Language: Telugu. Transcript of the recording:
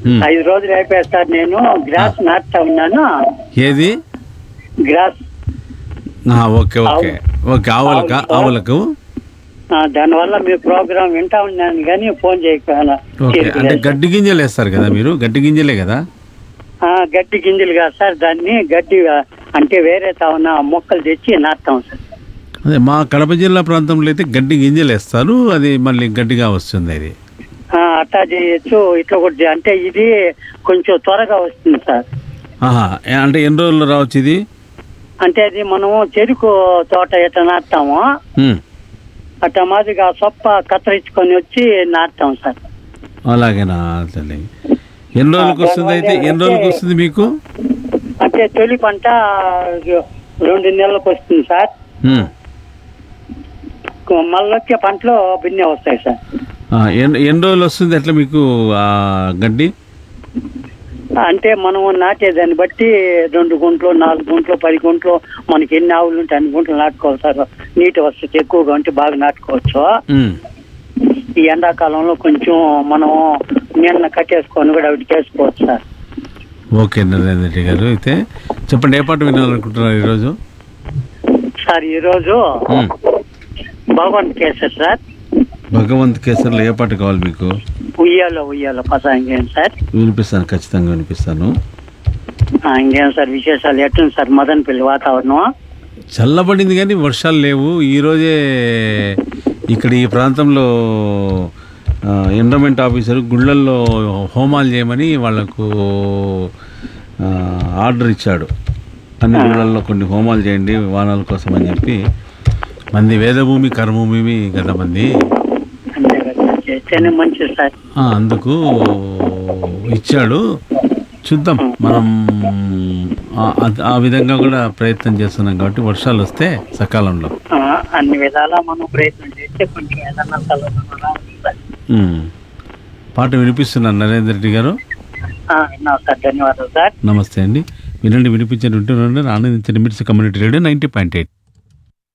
ఉమ్. ఐదు రోజులు అయిపోయాయి సార్ నేను గ్రాస్ నాటుతా ఉన్నాను ఏది గ్రాస్ ఆ, ఓకే ఓకే ఓకే ఆవులక ఆవులకు ఆ, దానివల్ల మీ ప్రోగ్రామ్ వింటా ఉన్నాను కానీ ఫోన్ చేయకపోయినా ఓకే అంటే గడ్డి గింజలు వేస్తారు కదా మీరు గడ్డి గింజలే కదా ఆ, గడ్డి గింజలు కాదు సార్ దాన్ని గడ్డి అంటే వేరే తావున మొక్కలు తెచ్చి నాటుతాం సార్ అదే మా కడప జిల్లా ప్రాంతంలో అయితే గడ్డి గింజలు వేస్తారు అది మళ్ళీ గడ్డిగా వస్తుంది అది ఆ, అట్టా చేయొచ్చు ఇట్లా కూడా చేయ- అంటే ఇది కొంచెం త్వరగా వస్తుంది సార్ ఆహా ఏ- అంటే ఎన్ని రోజులు రావచ్చు ఇది అంటే అది మనము చెరుకు తోట ఎట్లా నాటుతామో ఉమ్, అట్లా మాదిరిగా సొప్ప కత్తిరించుకొని వచ్చి నాటుతాం సార్ అలాగేనా తల్లి ఎన్ని రోజులకు వస్తుంది అయితే ఎన్ని రోజులకు వస్తుంది మీకు అంటే తొలి పంట రెండు నెలలకు వస్తుంది సార్ ఉమ్. మళ్ళీ వచ్చే పంటలో భిన్నే వస్తాయి సార్ ఆ, ఎన్ని ఎన్ని రోజులు వస్తుంది అట్లా మీకు ఆ గడ్డి అంటే మనం నాటేదాన్ని బట్టి రెండు గుంట్లు నాలుగు గుంట్లు పది గుంట్లు మనకి ఎన్ని ఆవులు ఉంటే అన్ని గుంట్లు నాటుకోవాలి సార్ నీటి వసతి ఎక్కువగా ఉంటే బాగా నాటుకోవచ్చు ఉమ్. ఈ ఎండాకాలంలో కొంచెం మనం నీళ్ళ కట్టేసుకొని కూడా అవి చేసుకోవచ్చు సార్ ఓకే నరేంద్ర రెడ్డి గారు అయితే చెప్పండి ఏ పాట వినాలనుకుంటున్నారు ఈరోజు సార్ ఈరోజు ఉమ్. భగవంత్ కేసర్ సార్ భగవంత్ కేసర్లో ఏ పాట కావాలి మీకు ఉయ్యాలో ఉయ్యాలో పసాంగేం సార్ వినిపిస్తాను ఖచ్చితంగా వినిపిస్తాను ఆ, ఇంకేం సార్ విశేషాలు ఎట్టుంది సార్ మదనపల్లి వాతావరణం చల్లబడింది కానీ వర్షాలు లేవు ఈరోజే ఇక్కడ ఈ ప్రాంతంలో ఎండోమెంట్ ఆఫీసర్ గుళ్ళల్లో హోమాలు చేయమని వాళ్ళకు ఆ, ఆర్డర్ ఇచ్చాడు అన్ని గుళ్ళల్లో కొన్ని హోమాలు చేయండి వానాల కోసం అని చెప్పి మంది వేదభూమి కర్మభూమి కదా మంది అంతే కదా చేస్తేనే మంచిది సార్ ఆ, అందుకు ఇచ్చాడు చూద్దాం మనం ఆ- ఆ- ఆ విధంగా కూడా ప్రయత్నం చేస్తున్నాం కాబట్టి వర్షాలు వస్తే సకాలంలో ఆ, అన్ని విధాలా మనం ప్రయత్నం చేస్తే కొంచెం ఏదన్నా చల్లదనం రావచ్చు సార్ ఉమ్. పాట వినిపిస్తున్నాను నరేంద్ర రెడ్డి గారు ఆ, విన్నాం సార్ ధన్యవాదాలు సార్ నమస్తే అండి వినండి వినిపించండి వింటున్నాను ఆనందించండి MITS community radio ninety point eight